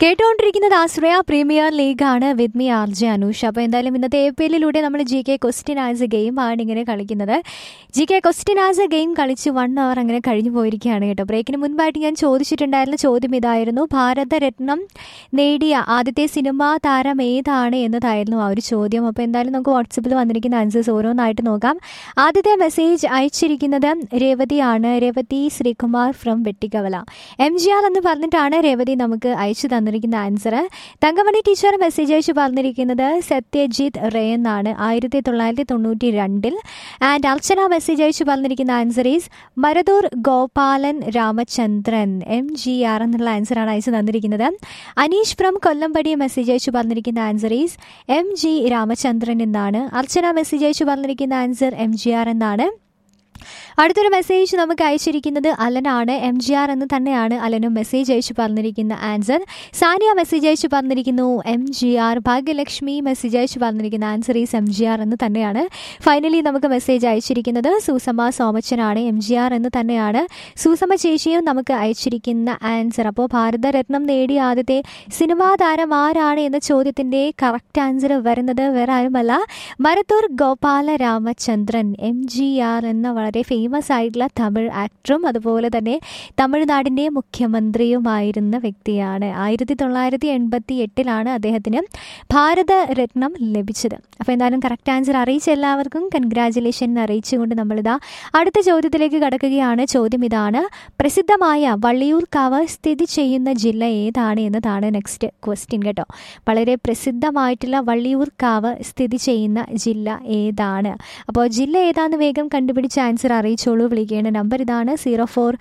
കേട്ടുകൊണ്ടിരിക്കുന്നത് ആശ്രയ പ്രീമിയർ ലീഗാണ് with me R J Anoosh അപ്പോൾ എന്തായാലും ഇന്നത്തെ എ പി എല്ലിലൂടെ നമ്മൾ G K question as a game ആണ് ഇങ്ങനെ കളിക്കുന്നത് G K question as a game കളിച്ച് വൺ അവർ അങ്ങനെ കഴിഞ്ഞു പോയിരിക്കുകയാണ് കേട്ടോ ബ്രേക്കിന് മുൻപായിട്ട് ഞാൻ ചോദിച്ചിട്ടുണ്ടായിരുന്ന ചോദ്യം ഇതായിരുന്നു ഭാരതരത്നം നേടിയ ആദ്യത്തെ സിനിമാ താരം ഏതാണ് എന്നതായിരുന്നു ആ ഒരു ചോദ്യം അപ്പോൾ എന്തായാലും നമുക്ക് വാട്സപ്പിൽ വന്നിരിക്കുന്ന ആൻസേഴ്സ് ഓരോന്നായിട്ട് നോക്കാം ആദ്യത്തെ മെസ്സേജ് അയച്ചിരിക്കുന്നത് രേവതിയാണ് Revathi Sreekumar from Vettikkavala M G R എന്ന് പറഞ്ഞിട്ടാണ് രേവതി നമുക്ക് അയച്ചു തന്നിരിക്കുന്ന ആൻസർ തങ്കമണി ടീച്ചർ മെസ്സേജ് അയച്ചു പറഞ്ഞിരിക്കുന്നത് സത്യജിത്ത് റേ എന്നാണ് ആയിരത്തി തൊള്ളായിരത്തി തൊണ്ണൂറ്റി രണ്ടിൽ ആൻഡ് അർച്ചന മെസ്സേജ് അയച്ചു പറഞ്ഞിരിക്കുന്ന answer is Maruthur Gopalan Ramachandran M G R എന്നുള്ള ആൻസറാണ് അയച്ചു തന്നിരിക്കുന്നത് അനീഷ് ഫ്രം കൊല്ലംപടി മെസ്സേജ് അയച്ചു പറഞ്ഞിരിക്കുന്ന answer is M G Ramachandran എന്നാണ് അർച്ചന മെസ്സേജ് അയച്ചു പറഞ്ഞിരിക്കുന്ന ആൻസർ എം ജി ആർ എന്നാണ് അടുത്തൊരു മെസ്സേജ് നമുക്ക് അയച്ചിരിക്കുന്നത് അലനാണ് എം ജി ആർ എന്ന് തന്നെയാണ് അലനും മെസ്സേജ് അയച്ചു പറഞ്ഞിരിക്കുന്ന ആൻസർ സാനിയ മെസ്സേജ് അയച്ചു പറഞ്ഞിരിക്കുന്നു M G R Bhagyalakshmi message അയച്ചു പറഞ്ഞിരിക്കുന്ന answer is M G R എന്ന് തന്നെയാണ് ഫൈനലി നമുക്ക് മെസ്സേജ് അയച്ചിരിക്കുന്നത് സൂസമ്മ സോമച്ചനാണ് എം ജി ആർ എന്ന് തന്നെയാണ് സൂസമ്മ ചേച്ചിയും നമുക്ക് അയച്ചിരിക്കുന്ന ആൻസർ അപ്പോൾ ഭാരതരത്നം നേടിയ ആദ്യത്തെ സിനിമാ താരം ആരാണ് എന്ന ചോദ്യത്തിൻ്റെ കറക്റ്റ് ആൻസർ വരുന്നത് വേറെ ആരുമല്ല Maruthur Gopala Ramachandran M G R എന്ന വളരെ ഫേമസ് ആയിട്ടുള്ള തമിഴ് ആക്ടറും അതുപോലെ തന്നെ തമിഴ്നാടിൻ്റെ മുഖ്യമന്ത്രിയുമായിരുന്ന വ്യക്തിയാണ് ആയിരത്തി തൊള്ളായിരത്തി എൺപത്തി എട്ടിലാണ് അദ്ദേഹത്തിന് ഭാരതരത്നം ലഭിച്ചത് അപ്പോൾ എന്തായാലും കറക്റ്റ് ആൻസർ അറിയിച്ച എല്ലാവർക്കും കൺഗ്രാജുലേഷൻ അറിയിച്ചുകൊണ്ട് നമ്മളിതാ അടുത്ത ചോദ്യത്തിലേക്ക് കടക്കുകയാണ് ചോദ്യം ഇതാണ് പ്രസിദ്ധമായ വള്ളിയൂർക്കാവ് സ്ഥിതി ചെയ്യുന്ന ജില്ല ഏതാണ് എന്നതാണ് നെക്സ്റ്റ് ക്വസ്റ്റ്യൻ കേട്ടോ വളരെ പ്രസിദ്ധമായിട്ടുള്ള വള്ളിയൂർക്കാവ് സ്ഥിതി ചെയ്യുന്ന ജില്ല ഏതാണ് അപ്പോൾ ജില്ല ഏതാണെന്ന് വേഗം കണ്ടുപിടിച്ച് ആൻസർ അറിയിച്ചോളൂ വിളിക്കേണ്ട നമ്പർ ഇതാണ് സീറോ ഫോർ